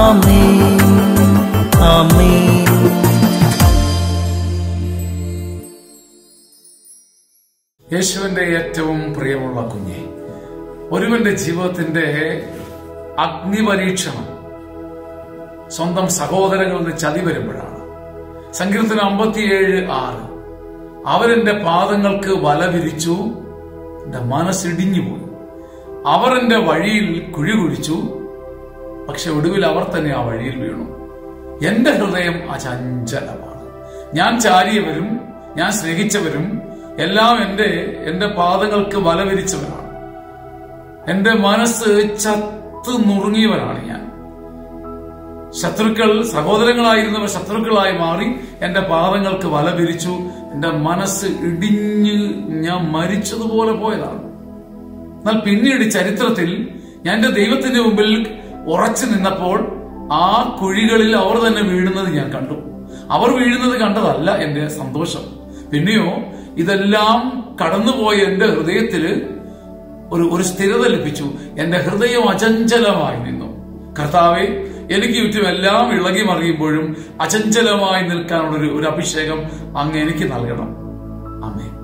ആമേൻ ആമേൻ യേശുവിന്റെ ഏറ്റവും പ്രിയമുള്ള കുഞ്ഞെ ഒരുവന്റെ ജീവിതത്തിന്റെ അഗ്നിപരീക്ഷണം സ്വന്തം സഹോദരങ്ങളിൽ നിന്ന് ചതി വരുമ്പോഴാണ് സങ്കീർത്തനം അമ്പത്തിയേഴ് ആറ് അവരെന്റെ പാദങ്ങൾക്ക് വല വിരിച്ചു എന്റെ മനസ്സിടിഞ്ഞു പോയി അവർ എന്റെ വഴിയിൽ കുഴി കുഴിച്ചു പക്ഷെ ഒടുവിൽ അവർ തന്നെ ആ വഴിയിൽ വീണു എന്റെ ഹൃദയം അചഞ്ചലമാണ് ഞാൻ ചാരിയവരും ഞാൻ സ്നേഹിച്ചവരും എല്ലാം എന്റെ എന്റെ പാദങ്ങൾക്ക് വല വിരിച്ചവരാണ് എന്റെ മനസ്സ് ചത്ത് നുറുങ്ങിയവരാണ് ഞാൻ ശത്രുക്കൾ സഹോദരങ്ങളായിരുന്നവർ ശത്രുക്കളായി മാറി എന്റെ പാദങ്ങൾക്ക് വല വിരിച്ചു എന്റെ മനസ്സ് ഇടിഞ്ഞ് ഞാൻ മരിച്ചതുപോലെ പോയതാണ് എന്നാൽ പിന്നീട് ചരിത്രത്തിൽ ഞാൻ എന്റെ ദൈവത്തിന്റെ മുമ്പിൽ ഉറച്ചു നിന്നപ്പോൾ ആ കുഴികളിൽ അവർ തന്നെ വീഴുന്നത് ഞാൻ കണ്ടു അവർ വീഴുന്നത് കണ്ടതല്ല എന്റെ സന്തോഷം പിന്നെയോ ഇതെല്ലാം കടന്നുപോയ എന്റെ ഹൃദയത്തില് ഒരു ഒരു സ്ഥിരത ലഭിച്ചു എന്റെ ഹൃദയം അചഞ്ചലമായി നിന്നു കർത്താവെ എനിക്ക് ചുറ്റും എല്ലാം ഇളകി മറിയുമ്പോഴും അചഞ്ചലമായി നിൽക്കാനുള്ള ഒരു ഒരു അഭിഷേകം അങ്ങ് എനിക്ക് നൽകണം അമേ